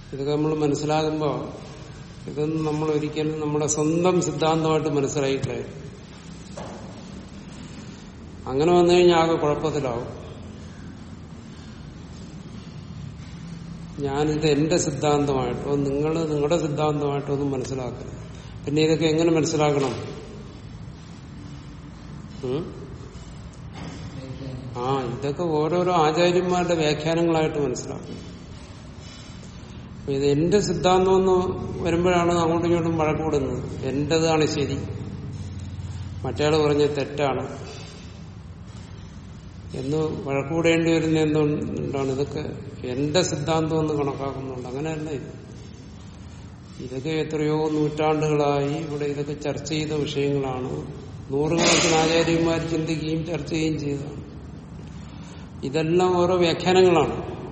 ഇതൊക്കെ നമ്മൾ മനസ്സിലാകുമ്പോൾ ഇതൊന്നും നമ്മൾ ഒരിക്കലും നമ്മുടെ സ്വന്തം സിദ്ധാന്തമായിട്ട് മനസ്സിലായിട്ടില്ല അങ്ങനെ വന്നു കഴിഞ്ഞാൽ ആകെ കുഴപ്പത്തിലാവും ഞാനിത് എന്റെ സിദ്ധാന്തമായിട്ടോ നിങ്ങൾ നിങ്ങളുടെ സിദ്ധാന്തമായിട്ടോ ഒന്നും മനസ്സിലാക്കണം പിന്നെ ഇതൊക്കെ എങ്ങനെ മനസ്സിലാക്കണം ഉം? ആ ഇതൊക്കെ ഓരോരോ ആചാര്യന്മാരുടെ വ്യാഖ്യാനങ്ങളായിട്ട് മനസ്സിലാക്കണം അപ്പൊ ഇത് എന്റെ സിദ്ധാന്തം എന്ന് വരുമ്പോഴാണ് അങ്ങോട്ടും ഇങ്ങോട്ടും വഴക്കൂടുന്നത് എന്റേതാണ് ശരി മറ്റയാൾ പറഞ്ഞ തെറ്റാണ് എന്ന് വഴക്കൂടേണ്ടി വരുന്ന എന്തുകൊണ്ടാണ് ഇതൊക്കെ എന്റെ സിദ്ധാന്തം എന്ന് കണക്കാക്കുന്നുണ്ട് അങ്ങനെയല്ല ഇത് ഇതൊക്കെ എത്രയോ നൂറ്റാണ്ടുകളായി ഇവിടെ ഇതൊക്കെ ചർച്ച ചെയ്ത വിഷയങ്ങളാണ് നൂറുകണക്കിന് ആചാര്യന്മാർ ചിന്തിക്കുകയും ചർച്ച ചെയ്യുകയും ചെയ്തതാണ് ഇതെല്ലാം ഓരോ വ്യാഖ്യാനങ്ങളാണ്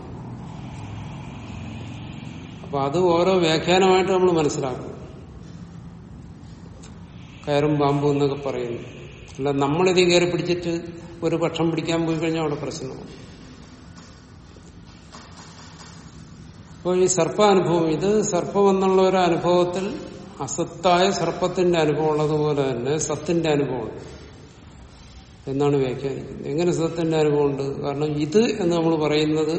അപ്പൊ അത് ഓരോ വ്യാഖ്യാനമായിട്ട് നമ്മൾ മനസ്സിലാക്കും കയറും പാമ്പും എന്നൊക്കെ പറയുന്നു അല്ല നമ്മളിത് കയറി പിടിച്ചിട്ട് ഒരു പക്ഷം പിടിക്കാൻ പോയി കഴിഞ്ഞാൽ അവിടെ പ്രശ്നമാണ് അപ്പോൾ ഈ സർപ്പാനുഭവം ഇത് സർപ്പം എന്നുള്ള ഒരു അനുഭവത്തിൽ അസത്തായ സർപ്പത്തിന്റെ അനുഭവം ഉള്ളതുപോലെ തന്നെ സത്തിന്റെ അനുഭവം എന്നാണ് വ്യാഖ്യാനിക്കുന്നത് എങ്ങനെ സത്തിന്റെ അനുഭവമുണ്ട് കാരണം ഇത് എന്ന് നമ്മൾ പറയുന്നത്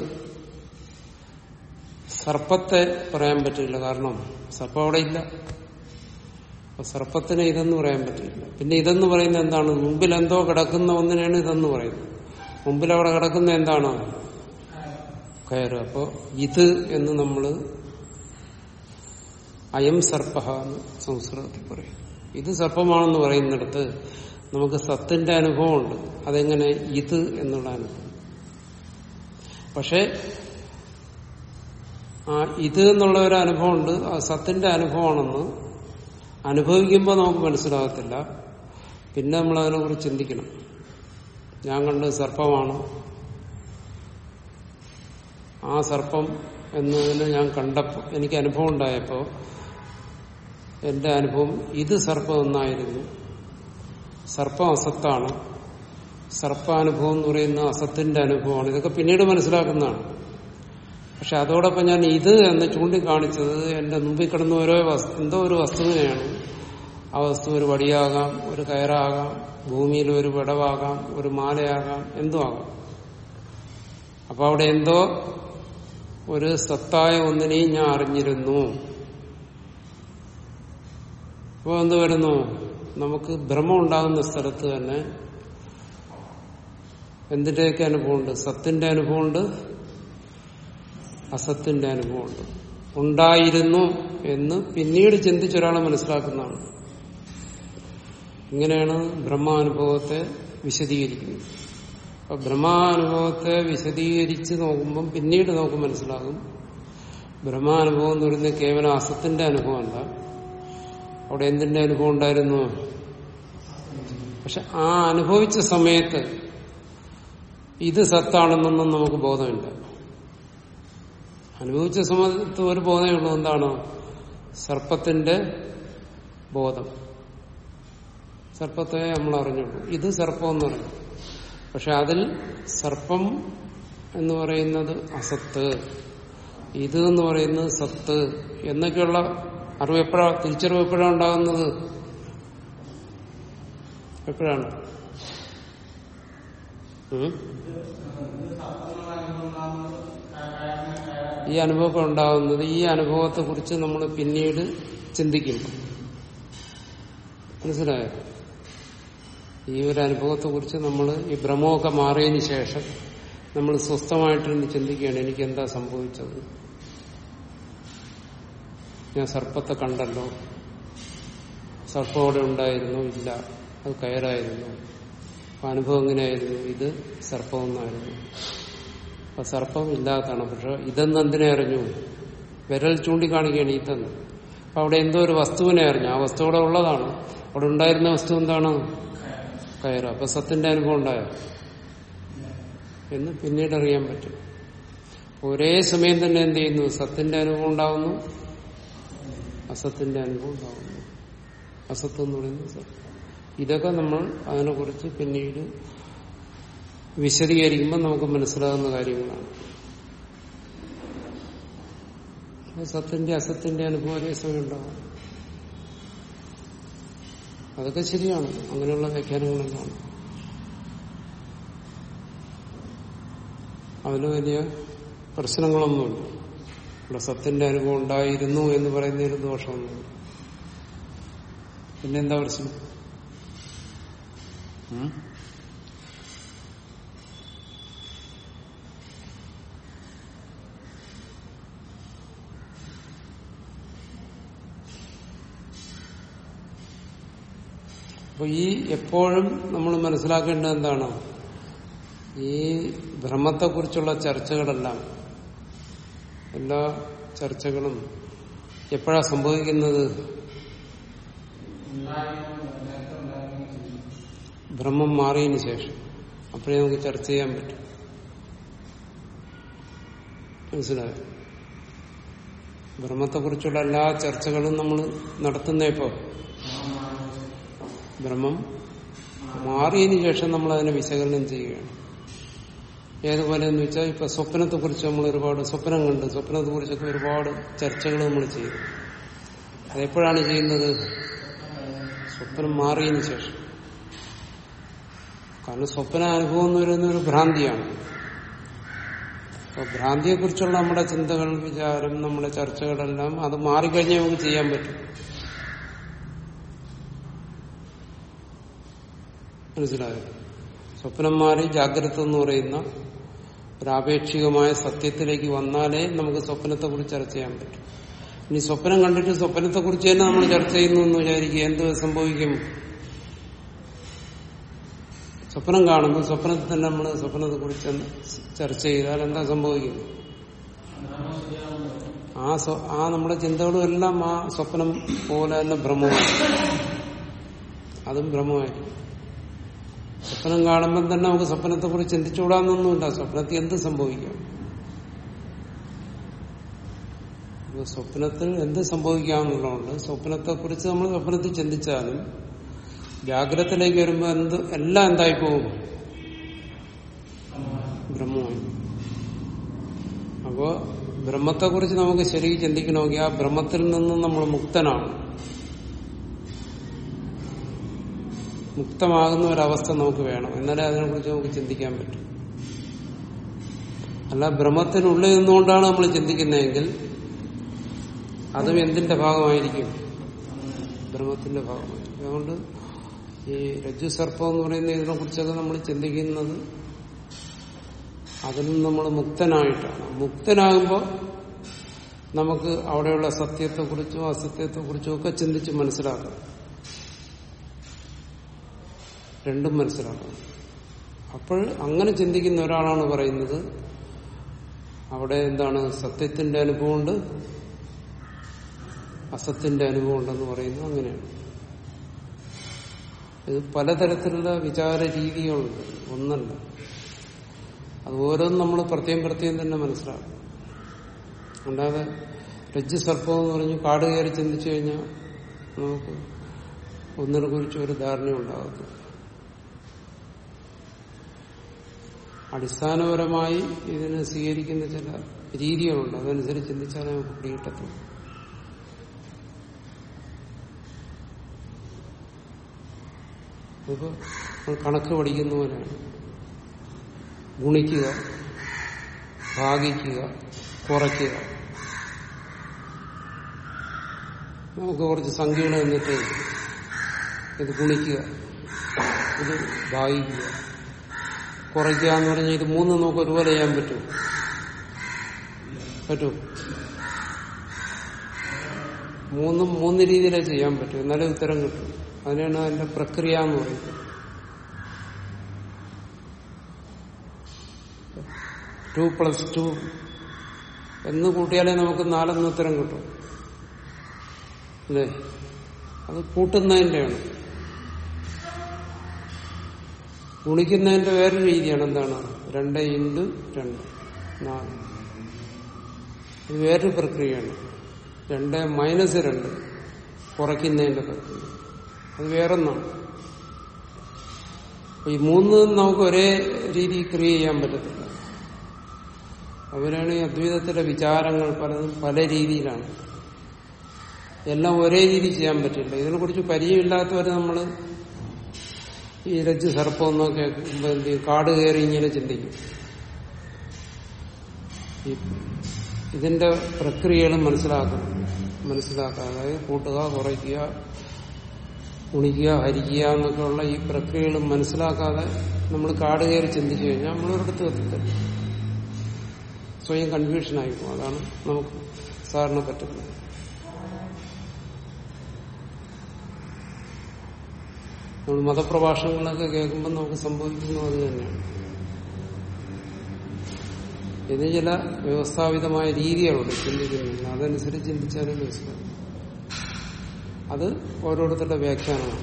സർപ്പത്തെ പറയാൻ പറ്റില്ല കാരണം സർപ്പം അവിടെ ഇല്ല അപ്പൊ സർപ്പത്തിന് ഇതെന്ന് പറയാൻ പറ്റില്ല പിന്നെ ഇതെന്ന് പറയുന്നത് എന്താണ് മുമ്പിൽ എന്തോ കിടക്കുന്ന ഒന്നിനാണ് ഇതെന്ന് പറയുന്നത് മുമ്പിൽ അവിടെ കിടക്കുന്ന എന്താണ് കയറ് അപ്പോ ഇത് എന്ന് നമ്മള് അയം സർപ്പ എന്ന് സംസ്കൃതത്തിൽ പറയും ഇത് സർപ്പമാണെന്ന് പറയുന്നിടത്ത് നമുക്ക് സത്തിന്റെ അനുഭവമുണ്ട് അതെങ്ങനെ ഇത് എന്നുള്ള അനുഭവം പക്ഷെ ആ ഇത് എന്നുള്ള ഒരു അനുഭവമുണ്ട് ആ സത്തിന്റെ അനുഭവമാണെന്ന് അനുഭവിക്കുമ്പോൾ നമുക്ക് മനസ്സിലാകത്തില്ല പിന്നെ നമ്മൾ അതിനെക്കുറിച്ച് ചിന്തിക്കണം ഞാൻ കണ്ട് സർപ്പമാണ് ആ സർപ്പം എന്നതിന് ഞാൻ കണ്ടപ്പോൾ എനിക്ക് അനുഭവം ഉണ്ടായപ്പോൾ എന്റെ അനുഭവം ഇത് സർപ്പം എന്നായിരുന്നു സർപ്പം അസത്താണ് സർപ്പാനുഭവം എന്ന് പറയുന്ന അസത്തിന്റെ അനുഭവമാണ് ഇതൊക്കെ പിന്നീട് മനസ്സിലാക്കുന്നതാണ് പക്ഷെ അതോടൊപ്പം ഞാൻ ഇത് എന്ന് ചൂണ്ടിക്കാണിച്ചത് എന്റെ മുമ്പിൽ കിടന്ന ഓരോ വസ്തു എന്തോ ഒരു വസ്തുവിനെയാണ് ആ വസ്തു ഒരു വടിയാകാം ഒരു കയറാകാം ഭൂമിയിൽ ഒരു വിടവാകാം ഒരു മാലയാകാം എന്തോ ആകാം അപ്പൊ അവിടെ എന്തോ ഒരു സത്തായ ഒന്നിനെയും ഞാൻ അറിഞ്ഞിരുന്നു അപ്പൊ എന്ത് വരുന്നു നമുക്ക് ഭ്രമം ഉണ്ടാകുന്ന സ്ഥലത്ത് തന്നെ എന്തിന്റെയൊക്കെ അനുഭവമുണ്ട് സത്തിന്റെ അനുഭവമുണ്ട് അസത്തിന്റെ അനുഭവമുണ്ട് ഉണ്ടായിരുന്നു എന്ന് പിന്നീട് ചിന്തിച്ചൊരാൾ മനസ്സിലാക്കുന്നതാണ് ഇങ്ങനെയാണ് ബ്രഹ്മാനുഭവത്തെ വിശദീകരിക്കുന്നത് അപ്പൊ ബ്രഹ്മാനുഭവത്തെ വിശദീകരിച്ച് നോക്കുമ്പം പിന്നീട് നമുക്ക് മനസ്സിലാകും ബ്രഹ്മാനുഭവം എന്ന് പറയുന്നത് കേവലം അസത്തിന്റെ അനുഭവമല്ല അവിടെ എന്തിന്റെ അനുഭവം ഉണ്ടായിരുന്നു പക്ഷെ ആ അനുഭവിച്ച സമയത്ത് ഇത് സത്താണെന്നൊന്നും നമുക്ക് ബോധമില്ല അനുഭവിച്ച സമയത്ത് ഒരു ബോധമേ ഉള്ളൂ എന്താണ് സർപ്പത്തിന്റെ ബോധം സർപ്പത്തെ നമ്മൾ അറിഞ്ഞുള്ളൂ ഇത് സർപ്പം എന്ന് പറഞ്ഞു പക്ഷെ അതിൽ സർപ്പം എന്ന് പറയുന്നത് അസത്ത് ഇത് എന്ന് പറയുന്നത് സത്ത് എന്നൊക്കെയുള്ള അറിവ് എപ്പോഴാ തിരിച്ചറിവ് എപ്പോഴാണ് ഉണ്ടാകുന്നത് എപ്പോഴാണ് ഉം? ഈ അനുഭവം ഉണ്ടാകുന്നത് ഈ അനുഭവത്തെ കുറിച്ച് നമ്മൾ പിന്നീട് ചിന്തിക്കുമ്പോൾ മനസ്സിലായോ ഈ ഒരു അനുഭവത്തെ കുറിച്ച് നമ്മൾ ഈ ഭ്രമമൊക്കെ മാറിയതിന് ശേഷം നമ്മൾ സ്വസ്ഥമായിട്ടിരുന്ന് ചിന്തിക്കുകയാണ് എനിക്ക് എന്താ സംഭവിച്ചത് ഞാൻ സർപ്പത്തെ കണ്ടല്ലോ സർപ്പം അവിടെ ഉണ്ടായിരുന്നു ഇല്ല അത് കയറായിരുന്നു അപ്പൊ അനുഭവം എങ്ങനെയായിരുന്നു ഇത് സർപ്പമൊന്നായിരുന്നു അപ്പൊ സർപ്പം ഇല്ലാത്തതാണ് പക്ഷെ ഇതെന്ന് എന്തിനെ അറിഞ്ഞു വിരൽ ചൂണ്ടിക്കാണിക്കുകയാണ് ഇതെന്ന് അപ്പൊ അവിടെ എന്തോ ഒരു വസ്തുവിനെ അറിഞ്ഞു ആ വസ്തു അവിടെ ഉള്ളതാണ് അവിടെ ഉണ്ടായിരുന്ന വസ്തു എന്താണ് കയറ് അപ്പൊ സത്തിന്റെ അനുഭവം ഉണ്ടായോ എന്ന് പിന്നീട് അറിയാൻ പറ്റും ഒരേ സമയം തന്നെ എന്ത് ചെയ്യുന്നു സത്തിന്റെ അനുഭവം ഉണ്ടാകുന്നു അസത്തിന്റെ അനുഭവം ഉണ്ടാകുന്നു അസത്ത് എന്ന് പറയുന്നത് സത്യം ഇതൊക്കെ നമ്മൾ അതിനെക്കുറിച്ച് പിന്നീട് വിശദീകരിക്കുമ്പോൾ നമുക്ക് മനസ്സിലാകുന്ന കാര്യങ്ങളാണ് സത്തിന്റെ അസത്തിന്റെ അനുഭവം ഒരേ സമയം ഉണ്ടാവും അതൊക്കെ ശരിയാണ് അങ്ങനെയുള്ള വ്യാഖ്യാനങ്ങളെല്ലാം അതിന് വലിയ പ്രശ്നങ്ങളൊന്നുമില്ല ഇവിടെ സത്തിന്റെ അനുഭവം ഉണ്ടായിരുന്നു എന്ന് പറയുന്നതിന് ദോഷമൊന്നുമില്ല പിന്നെന്താ പ്രശ്നം ഉം? അപ്പൊ ഈ എപ്പോഴും നമ്മൾ മനസ്സിലാക്കേണ്ടത് എന്താണ് ഈ ഭ്രമത്തെക്കുറിച്ചുള്ള ചർച്ചകളെല്ലാം എല്ലാ ചർച്ചകളും എപ്പോഴാ സംഭവിക്കുന്നത് ഭ്രമം മാറിയതിന് ശേഷം അപ്പോഴേ നമുക്ക് ചർച്ച ചെയ്യാൻ പറ്റും മനസ്സിലായോ ഭ്രമത്തെക്കുറിച്ചുള്ള എല്ലാ ചർച്ചകളും നമ്മൾ നടത്തുന്നപ്പോ ബ്രഹ്മം മാറിയതിനു ശേഷം നമ്മൾ അതിനെ വിശകലനം ചെയ്യുകയാണ് ഏതുപോലെ എന്ന് വെച്ചാൽ ഇപ്പൊ സ്വപ്നത്തെ കുറിച്ച് നമ്മൾ ഒരുപാട് സ്വപ്നം കണ്ട് സ്വപ്നത്തെ കുറിച്ചൊക്കെ ഒരുപാട് ചർച്ചകൾ നമ്മൾ ചെയ്തു അതെപ്പോഴാണ് ചെയ്യുന്നത് സ്വപ്നം മാറിയതിനു ശേഷം കാരണം സ്വപ്ന അനുഭവം എന്ന് പറയുന്ന ഒരു ഭ്രാന്തിയാണ് അപ്പൊ ഭ്രാന്തിയെക്കുറിച്ചുള്ള നമ്മുടെ ചിന്തകൾ വിചാരം നമ്മുടെ ചർച്ചകളെല്ലാം അത് മാറിക്കഴിഞ്ഞാൽ നമുക്ക് ചെയ്യാൻ പറ്റും മനസ്സിലായോ സ്വപ്നം മാറി ജാഗ്രത എന്ന് പറയുന്ന ഒരാപേക്ഷികമായ സത്യത്തിലേക്ക് വന്നാലേ നമുക്ക് സ്വപ്നത്തെ കുറിച്ച് ചർച്ച ചെയ്യാൻ പറ്റും ഇനി സ്വപ്നം കണ്ടിട്ട് സ്വപ്നത്തെ കുറിച്ച് തന്നെ നമ്മൾ ചർച്ച ചെയ്യുന്നു എന്ന് വിചാരിക്കുക എന്ത് സംഭവിക്കും സ്വപ്നം കാണുന്നു സ്വപ്നത്തിൽ തന്നെ നമ്മൾ സ്വപ്നത്തെ കുറിച്ച് ചർച്ച ചെയ്താൽ എന്താ സംഭവിക്കുന്നത് ആ സ്വ- ആ നമ്മുടെ ചിന്തകളും എല്ലാം ആ സ്വപ്നം പോലെ തന്നെ ഭ്രമമാണ് അതും ഭ്രമമായിരിക്കും സ്വപ്നം കാണുമ്പം തന്നെ നമുക്ക് സ്വപ്നത്തെ കുറിച്ച് ചിന്തിച്ചുകൂടാന്നൊന്നുമില്ല സ്വപ്നത്തിൽ എന്ത് സംഭവിക്കാം അപ്പൊ സ്വപ്നത്തിൽ എന്ത് സംഭവിക്കാമെന്നുള്ളതുകൊണ്ട് സ്വപ്നത്തെ കുറിച്ച് നമ്മൾ സ്വപ്നത്തിൽ ചിന്തിച്ചാലും ജാഗ്രതത്തിലേക്ക് വരുമ്പോൾ എന്ത് എല്ലാം എന്തായി പോകും ബ്രഹ്മമായി അപ്പോ ബ്രഹ്മത്തെക്കുറിച്ച് നമുക്ക് ശരിക്കും ചിന്തിക്കണമെങ്കിൽ ആ ബ്രഹ്മത്തിൽ നിന്നും നമ്മൾ മുക്തനാണ് മുക്തമാകുന്ന ഒരവസ്ഥ നമുക്ക് വേണം എന്നാലേ അതിനെക്കുറിച്ച് നമുക്ക് ചിന്തിക്കാൻ പറ്റും അല്ല ബ്രഹ്മത്തിനുള്ളിൽ നിന്നുകൊണ്ടാണ് നമ്മൾ ചിന്തിക്കുന്നതെങ്കിൽ അതും എന്തിന്റെ ഭാഗമായിരിക്കും ബ്രഹ്മത്തിന്റെ ഭാഗമായിരിക്കും അതുകൊണ്ട് ഈ രജ്ജു സർപ്പം എന്ന് പറയുന്ന ഇതിനെ കുറിച്ചൊക്കെ നമ്മൾ ചിന്തിക്കുന്നത് അതിൽ നിന്ന് നമ്മൾ മുക്തനായിട്ടാണ് മുക്തനാകുമ്പോൾ നമുക്ക് അവിടെയുള്ള സത്യത്തെക്കുറിച്ചും അസത്യത്തെക്കുറിച്ചും ഒക്കെ ചിന്തിച്ച് മനസ്സിലാക്കാം രണ്ടും മനസ്സിലാക്കണം അപ്പോൾ അങ്ങനെ ചിന്തിക്കുന്ന ഒരാളാണ് പറയുന്നത് അവിടെ എന്താണ് സത്യത്തിന്റെ അനുഭവമുണ്ട് അസത്തിന്റെ അനുഭവം ഉണ്ടെന്ന് പറയുന്നത് അങ്ങനെയാണ് ഇത് പലതരത്തിലുള്ള വിചാര രീതികളുണ്ട് ഒന്നല്ല അത് ഓരോന്നും നമ്മൾ പ്രത്യേകം പ്രത്യേകം തന്നെ മനസ്സിലാക്കും അല്ലാതെ രജ്ജു സർപ്പം എന്ന് പറഞ്ഞ് കാട് കയറി ചിന്തിച്ചു കഴിഞ്ഞാൽ നമുക്ക് ഒന്നിനെ കുറിച്ച് ഒരു ധാരണ ഉണ്ടാകുന്നു അടിസ്ഥാനപരമായി ഇതിന് സ്വീകരിക്കുന്ന ചില രീതികളുണ്ട് അതനുസരിച്ച് ചിന്തിച്ചാലേ നമുക്ക് പിടികിട്ടത്തുള്ളൂ ഇപ്പൊ നമ്മൾ കണക്ക് പഠിക്കുന്ന പോലെയാണ് ഗുണിക്കുക ഭാഗിക്കുക കുറയ്ക്കുക നമുക്ക് കുറച്ച് സംഖ്യകൾ എന്നിട്ട് ഇത് ഗുണിക്കുക ഇത് ഭാഗിക്കുക കുറയ്ക്കുക എന്ന് പറഞ്ഞാൽ ഇത് മൂന്ന് നമുക്ക് ഒരുപോലെ ചെയ്യാൻ പറ്റും പറ്റും മൂന്നും മൂന്ന് രീതിയിലേ ചെയ്യാൻ പറ്റും എന്നാലേ ഉത്തരം കിട്ടും അതിനാണ് അതിന്റെ പ്രക്രിയ എന്ന് പറയുന്നത് ടു പ്ലസ് ടു എന്ന് കൂട്ടിയാലേ നമുക്ക് നാലെന്ന് ഉത്തരം കിട്ടും അല്ലേ അത് കൂട്ടുന്നതിന്റെയാണ് ഗുണിക്കുന്നതിന്റെ വേറൊരു രീതിയാണ് എന്താണ് രണ്ട് ഇൻറ്റു രണ്ട് നാല് ഇത് വേറൊരു പ്രക്രിയയാണ് രണ്ട് മൈനസ് രണ്ട് കുറയ്ക്കുന്നതിന്റെ പ്രക്രിയ അത് വേറൊന്നാണ് അപ്പൊ ഈ മൂന്ന് നമുക്ക് ഒരേ രീതി ക്രിയ ചെയ്യാൻ പറ്റത്തില്ല അവരാണ് ഈ അദ്വൈതത്തിലെ വിചാരങ്ങൾ പലതും പല രീതിയിലാണ് എല്ലാം ഒരേ രീതി ചെയ്യാൻ പറ്റില്ല ഇതിനെക്കുറിച്ച് പരിചയമില്ലാത്തവർ നമ്മൾ ഈ രജ്ജു സർപ്പം എന്നൊക്കെ കേൾക്കുമ്പോൾ എന്ത് ചെയ്യും? കാട് കയറി ഇങ്ങനെ ചിന്തിക്കും ഈ ഇതിന്റെ പ്രക്രിയകൾ മനസ്സിലാക്കണം മനസ്സിലാക്കുക അതായത് കൂട്ടുക കുറയ്ക്കുക ഉണിക്കുക ഹരിക്കുക എന്നൊക്കെയുള്ള ഈ പ്രക്രിയകൾ മനസ്സിലാക്കാതെ നമ്മൾ കാട് കയറി ചിന്തിച്ചു കഴിഞ്ഞാൽ നമ്മളൊരിടത്ത് എത്തില്ല സ്വയം കൺഫ്യൂഷനായി പോകും അതാണ് നമുക്ക് സാറിന് പറ്റുന്നത് നമ്മൾ മതപ്രഭാഷണങ്ങളൊക്കെ കേൾക്കുമ്പോൾ നമുക്ക് സംഭവിക്കുന്നത് അത് തന്നെയാണ് ഇതിന് ചില വ്യവസ്ഥാപിതമായ രീതികളുണ്ട് ചിന്തിക്കുന്നതിന് അതനുസരിച്ച് ചിന്തിച്ചാലേ മനസ്സിലാവും അത് ഓരോരുത്തരുടെ വ്യാഖ്യാനമാണ്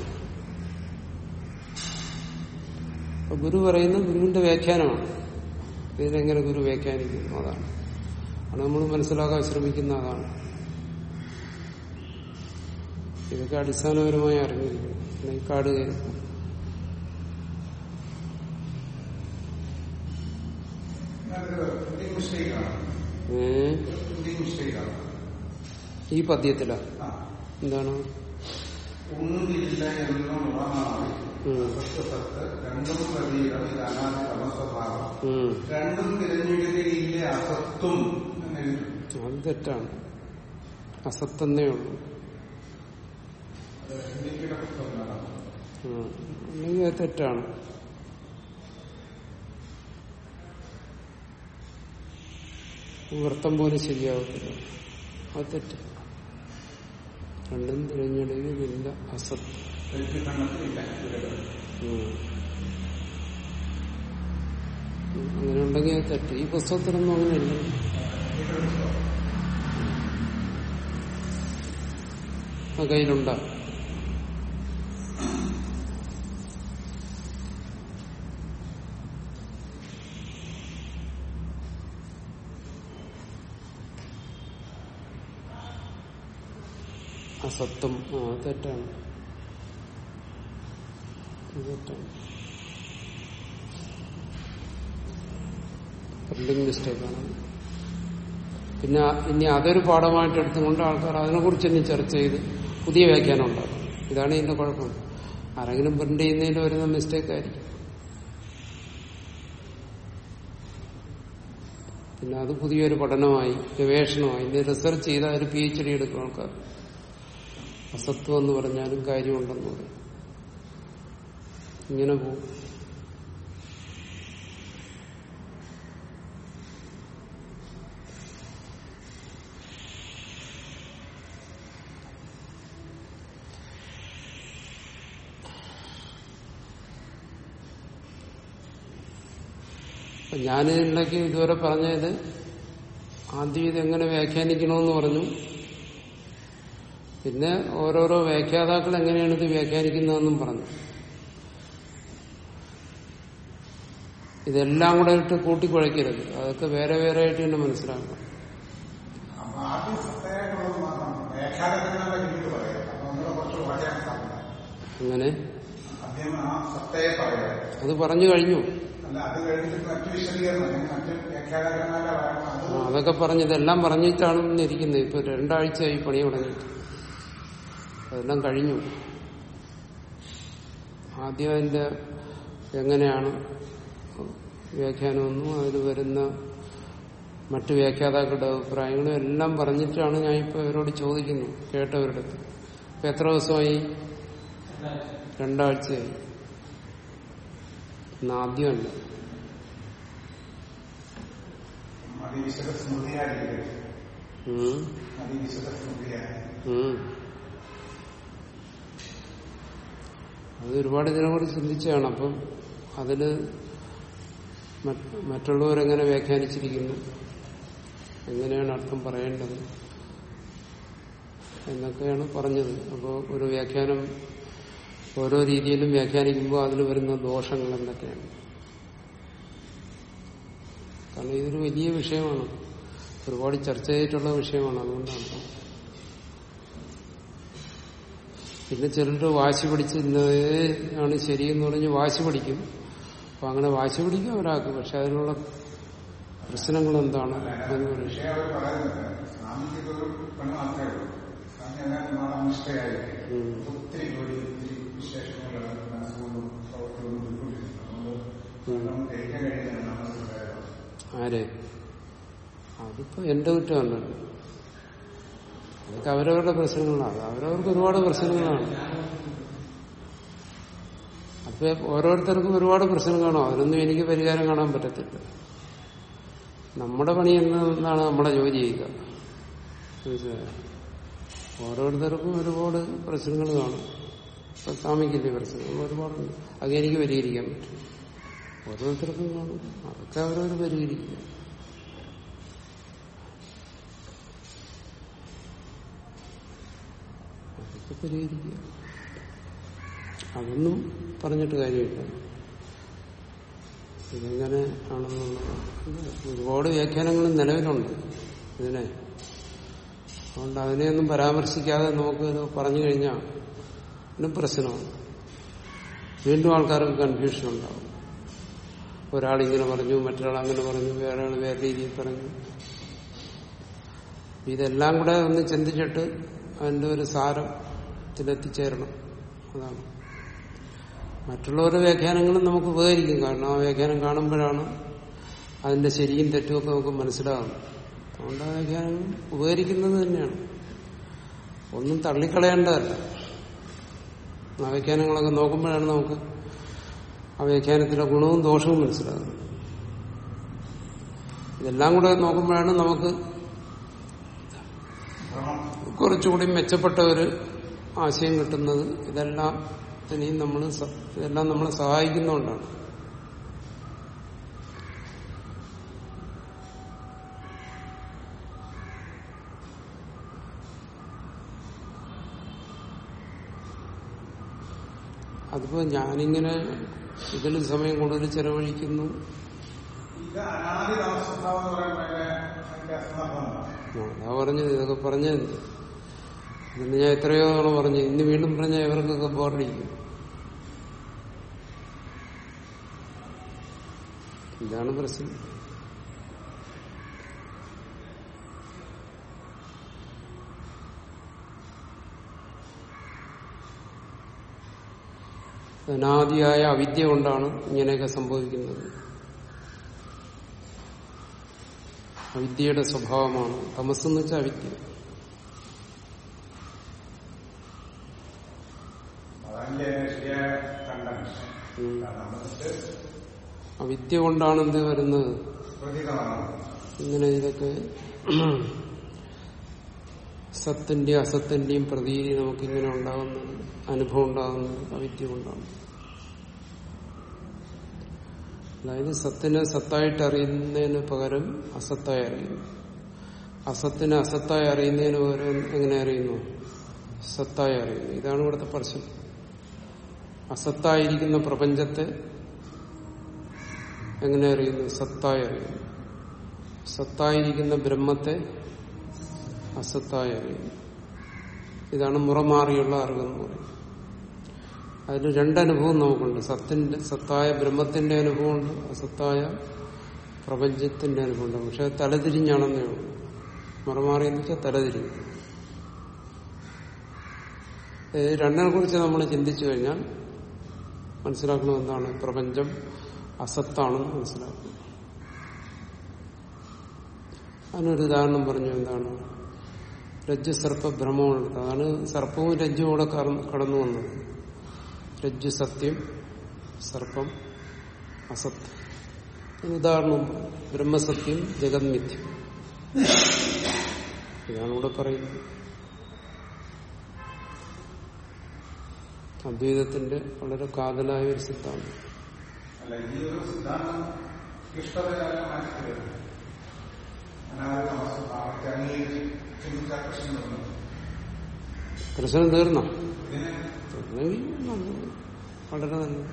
അപ്പൊ ഗുരു പറയുന്നത് ഗുരുവിന്റെ വ്യാഖ്യാനമാണ് ഇതിനെങ്ങനെ ഗുരു വ്യാഖ്യാനിക്കുന്നു അതാണ് അത് നമ്മൾ മനസ്സിലാക്കാൻ ശ്രമിക്കുന്ന അതാണ് ഇതൊക്കെ അടിസ്ഥാനപരമായി അറിഞ്ഞിരിക്കുന്നു ഈ കാട് കയറി മിസ്റ്റേക്കാണ് ഏ മിസ്റ്റേക്കാണ് ഈ പദ്യത്തിലാ എന്താണ് ഒന്നില്ല എന്നുള്ളതാണ് ഉം. സത്ത് രണ്ടും പ്രതീകം ഇത് അനാദി തമസ്വഭാവം ഉം. രണ്ടും തിരഞ്ഞെടുക്കലില്ല അസത്തും എന്നെഴുതും അത് തെറ്റാണ് അസത്തെന്നേ ഉള്ളൂ അത് എനിക്കിടെ പുസ്തകങ്ങളാണ് ഉം. അല്ലെങ്കിൽ അത് തെറ്റാണ് വൃത്തം പോലും ശരിയാവത്തില്ല അത് തെറ്റ് രണ്ടും തിരഞ്ഞെടുക്കില്ല അസത്ത് എനിക്ക് കണ്ടെത്തിയില്ല ഇവരുടെ ഉം. ഉം. അങ്ങനെ ഉണ്ടെങ്കിൽ അത് തെറ്റ് ഈ പുസ്തകത്തിലൊന്നും അങ്ങനെയല്ല എനിക്കിടെ പുസ്തകം ആ കയ്യിലുണ്ടോ അസത്വം ആ അത് തെറ്റാണ് അത് തെറ്റാണ് പ്രിന്റിംഗ് മിസ്റ്റേക്കാണ് പിന്നെ ആ- ഇനി അതൊരു പാഠമായിട്ട് എടുത്തുകൊണ്ട് ആൾക്കാർ അതിനെക്കുറിച്ച് തന്നെ ചർച്ച ചെയ്ത് പുതിയ വ്യാഖ്യാനം ഉണ്ടാകും ഇതാണ് ഇതിന്റെ കുഴപ്പം ആരെങ്കിലും പ്രിന്റ് ചെയ്യുന്നതിൽ വരുന്ന മിസ്റ്റേക്ക് ആയിരിക്കും പിന്നെ അത് പുതിയൊരു പഠനമായി ഗവേഷണമായി ഇനി റിസർച്ച് ചെയ്ത് അതിൽ പി എച്ച് ഡി എടുക്കും ആൾക്കാർ അസത്വം എന്ന് പറഞ്ഞാലും കാര്യമുണ്ടെന്ന് പറയും ഇങ്ങനെ പോകും അപ്പൊ ഞാനിതിലേക്ക് ഇതുവരെ പറഞ്ഞത് ആദ്യം ഇത് എങ്ങനെ വ്യാഖ്യാനിക്കണമെന്ന് പറഞ്ഞു പിന്നെ ഓരോരോ വ്യാഖ്യാതാക്കൾ എങ്ങനെയാണ് ഇത് വ്യാഖ്യാനിക്കുന്നതെന്നും പറഞ്ഞു ഇതെല്ലാം കൂടെ ഇട്ട് കൂട്ടിക്കുഴയ്ക്കരുത് അതൊക്കെ വേറെ വേറെ ആയിട്ട് തന്നെ മനസ്സിലാക്കണം അപ്പൊ ആദ്യം സത്തയായിട്ടുള്ളത് മാത്രം വ്യാഖ്യാനത്തിനുള്ള രീതിയിൽ പറയാം അപ്പൊ നമ്മളെ കുറച്ച് വാചകം സാധിക്കും അങ്ങനെ അദ്ദേഹം ആ സത്തയെ പറയാം അത് പറഞ്ഞു കഴിഞ്ഞു അല്ല അത് കഴിഞ്ഞിട്ട് മറ്റു വിശദീകരണം അല്ലെങ്കിൽ മറ്റു വ്യാഖ്യാനകന്മാരുടെ പറയുമ്പോൾ അത് ആ, അതൊക്കെ പറഞ്ഞ് ഇതെല്ലാം പറഞ്ഞിട്ടാണ് ഇന്ന് ഇരിക്കുന്നത് ഇപ്പൊ രണ്ടാഴ്ചയായി പണി തുടങ്ങിയിട്ട് അതെല്ലാം കഴിഞ്ഞു ആദ്യം അതിന്റെ എങ്ങനെയാണ് വ്യാഖ്യാനമെന്നും അതിൽ വരുന്ന മറ്റു വ്യാഖ്യാതാക്കളുടെ അഭിപ്രായങ്ങളും എല്ലാം പറഞ്ഞിട്ടാണ് ഞാൻ ഇപ്പൊ ഇവരോട് ചോദിക്കുന്നു കേട്ടവരുടെ അടുത്ത് ഇപ്പൊ എത്ര ദിവസമായി രണ്ടാഴ്ചയായി ഇന്ന് ആദ്യമല്ല അതിവിശദ സ്മൃതിയായിരിക്കും ഉം. അതിവിശദ സ്മൃതിയായി ഉം. അത് ഒരുപാട് ഇതിനെക്കുറിച്ച് ചിന്തിച്ചാണ് അപ്പം അതില് മറ്റ് മറ്റുള്ളവരെങ്ങനെ വ്യാഖ്യാനിച്ചിരിക്കുന്നു എങ്ങനെയാണ് അർത്ഥം പറയേണ്ടത് എന്നൊക്കെയാണ് പറഞ്ഞത് അപ്പോൾ ഒരു വ്യാഖ്യാനം ഓരോ രീതിയിലും വ്യാഖ്യാനിക്കുമ്പോൾ അതിൽ വരുന്ന ദോഷങ്ങൾ എന്തൊക്കെയാണ് കാരണം ഇതൊരു വലിയ വിഷയമാണ് ഒരുപാട് ചർച്ച ചെയ്തിട്ടുള്ള വിഷയമാണ് അതുകൊണ്ടാണ് പിന്നെ ചിലർ വാശി പിടിച്ച് ഇന്നതേ ആണ് ശരിയെന്ന് പറഞ്ഞ് വാശി പിടിക്കും അപ്പൊ അങ്ങനെ വാശി പിടിക്കും ഒരാൾക്ക് പക്ഷെ അതിനുള്ള പ്രശ്നങ്ങൾ എന്താണ് എന്ന് പറയും വിഷയം അവർ പറയുന്നത് സ്വാമിക്ക് ഇതൊരു പണി മാത്രമേ ഉള്ളൂ സ്വാമി അങ്ങനെ മാതാനിഷ്ഠയായി ഉം. ഒത്തിരി ജോലി ഒത്തിരി വിശേഷങ്ങളുള്ള അസുഖങ്ങളും പ്രവർത്തനങ്ങളും ഉൾക്കൊണ്ടിരിക്കുന്നു അതുകൊണ്ട് നമുക്ക് ഗ്രഹിക്കാൻ കഴിയുന്നതാണ് മനസ്സിലായത് ആരെ അതിപ്പോ എന്റെ കുറ്റമല്ല അതൊക്കെ അവരവരുടെ പ്രശ്നങ്ങളാണ് അവരവർക്ക് ഒരുപാട് പ്രശ്നങ്ങളാണ് അപ്പൊ ഓരോരുത്തർക്കും ഒരുപാട് പ്രശ്നം കാണും അതിനൊന്നും എനിക്ക് പരിഹാരം കാണാൻ പറ്റത്തില്ല നമ്മുടെ പണി എന്നാണ് നമ്മുടെ ജോലി ചെയ്യുക മനസ്സിലായോ? ഓരോരുത്തർക്കും ഒരുപാട് പ്രശ്നങ്ങൾ കാണും ഇപ്പൊ സ്വാമിക്കില്ലേ പ്രശ്നങ്ങൾ ഒരുപാടുണ്ട് അത് എനിക്ക് പരിഹരിക്കാൻ പറ്റും ഓരോരുത്തർക്കും കാണും അതൊക്കെ അവരവർ പരിഹരിക്കുക അതൊക്കെ പരിഹരിക്കുക അതൊന്നും പറഞ്ഞിട്ട് കാര്യമില്ല ഇതെങ്ങനെ ആണെന്നുള്ളത് ഒരുപാട് വ്യാഖ്യാനങ്ങൾ നിലവിലുണ്ട് ഇതിനെ അതുകൊണ്ട് അതിനെയൊന്നും പരാമർശിക്കാതെ നമുക്ക് ഇത് പറഞ്ഞു കഴിഞ്ഞാൽ ഇതിന് പ്രശ്നമാണ് വീണ്ടും ആൾക്കാർക്ക് കൺഫ്യൂഷൻ ഉണ്ടാവും ഒരാളിങ്ങനെ പറഞ്ഞു മറ്റൊരാൾ അങ്ങനെ പറഞ്ഞു വേറെ ആൾ വേറെ രീതിയിൽ പറഞ്ഞു ഇതെല്ലാം കൂടെ ഒന്ന് ചിന്തിച്ചിട്ട് അതിന്റെ ഒരു സാരത്തിലെത്തിച്ചേരണം അതാണ് മറ്റുള്ളവരുടെ വ്യാഖ്യാനങ്ങളും നമുക്ക് ഉപകരിക്കും കാരണം ആ വ്യാഖ്യാനം കാണുമ്പോഴാണ് അതിന്റെ ശരിയും തെറ്റുമൊക്കെ നമുക്ക് മനസ്സിലാകുന്നത് അതുകൊണ്ട് ആ വ്യാഖ്യാനങ്ങൾ ഉപകരിക്കുന്നത് തന്നെയാണ് ഒന്നും തള്ളിക്കളയേണ്ടതല്ല ആ വ്യാഖ്യാനങ്ങളൊക്കെ നോക്കുമ്പോഴാണ് നമുക്ക് ആ വ്യാഖ്യാനത്തിലെ ഗുണവും ദോഷവും മനസ്സിലാകുന്നത് ഇതെല്ലാം കൂടെ നോക്കുമ്പോഴാണ് നമുക്ക് ഭ്രമം കുറച്ചുകൂടി മെച്ചപ്പെട്ട ഒരു ആശയം കിട്ടുന്നത് ഇതെല്ലാം ഇനിയും നമ്മൾ ഇതെല്ലാം നമ്മളെ സഹായിക്കുന്നതുകൊണ്ടാണ് അതിപ്പോ ഞാനിങ്ങനെ ഇതിൽ സമയം കൂടുതൽ ചെലവഴിക്കുന്നു ഇത് അനാദി താമസഭാവം എന്ന് പറയുമ്പോൾ അതിന്റെ അസന്ദർഭമാണ് അതാ പറഞ്ഞത് ഇതൊക്കെ പറഞ്ഞത് ഇതിന് ഞാൻ എത്രയോ തവണ പറഞ്ഞു ഇന്ന് വീണ്ടും പറഞ്ഞാൽ ഇവർക്കൊക്കെ ബോറടിക്കും ഇതാണ് പ്രശ്നം അനാദിയായ അവിദ്യ കൊണ്ടാണ് ഇങ്ങനെയൊക്കെ സംഭവിക്കുന്നത് അവിദ്യയുടെ സ്വഭാവമാണ് തമസ് എന്ന് വെച്ചാൽ അവിദ്യ അതല്ലേ ശരിയായ കണ്ടൻഷൻ ഉം. കാരണം നമുക്ക് അവിദ്യ കൊണ്ടാണ് എന്ത് വരുന്നത് പ്രതീകമാണ് ഇങ്ങനെ ഇതൊക്കെ സത്തിന്റെയും അസത്തിന്റെയും പ്രതീതി നമുക്കിങ്ങനെ ഉണ്ടാകുന്നത് അനുഭവം ഉണ്ടാകുന്നത് അവിദ്യ കൊണ്ടാണ് അതായത് സത്തിനെ സത്തായിട്ട് അറിയുന്നതിന് പകരം അസത്തായി അറിയുന്നു അസത്തിനെ അസത്തായി അറിയുന്നതിന് പകരം എങ്ങനെ അറിയുന്നു സത്തായി അറിയുന്നു ഇതാണ് ഇവിടുത്തെ പ്രശ്നം അസത്തായിരിക്കുന്ന പ്രപഞ്ചത്തെ എങ്ങനെ അറിയുന്നു സത്തായി അറിയുന്നു സത്തായിരിക്കുന്ന ബ്രഹ്മത്തെ അസത്തായി അറിയുന്നു ഇതാണ് മുറമാറിയുള്ള അറിവെന്ന് പറയുന്നത് അതിൽ രണ്ടനുഭവം നമുക്കുണ്ട് സത്തിന്റെ സത്തായ ബ്രഹ്മത്തിന്റെ അനുഭവമുണ്ട് അസത്തായ പ്രപഞ്ചത്തിന്റെ അനുഭവമുണ്ട് പക്ഷെ തലതിരിഞ്ഞാണെന്നേ ഉള്ളൂ മുറമാറി എന്ന് വെച്ചാൽ തലതിരിഞ്ഞു ഇത് രണ്ടിനെ കുറിച്ച് നമ്മൾ ചിന്തിച്ചു കഴിഞ്ഞാൽ മനസ്സിലാക്കണം എന്താണ് പ്രപഞ്ചം അസത്താണെന്ന് മനസ്സിലാക്കണം അതിനൊരു ഉദാഹരണം പറഞ്ഞു എന്താണ് രജ്ജു സർപ്പ ഭ്രമമുള്ളത് അതാണ് സർപ്പവും രജ്ജും കൂടെ കറ- കടന്നു വന്നത് രജ്ജു സത്യം സർപ്പം അസത്ത് അതിന് ഉദാഹരണം ബ്രഹ്മസത്യം ജഗന്മിഥ്യം ഇതാണ് ഇവിടെ പറയുന്നത് അദ്വൈതത്തിന്റെ വളരെ കാതലായ ഒരു സിദ്ധാന്തം അല്ല ഈ ഒരു സിദ്ധാന്തം ഇഷ്ടതയായ മാറ്റിത്തരുന്നു അനാദി താമസഭാവത്തെ അംഗീകരിച്ച് ചിന്തിച്ച പ്രശ്നങ്ങളുണ്ട് പ്രശ്നം തീർന്നോ ഇതിനെ തീർന്നെങ്കിൽ നല്ലത്. വളരെ നല്ലത്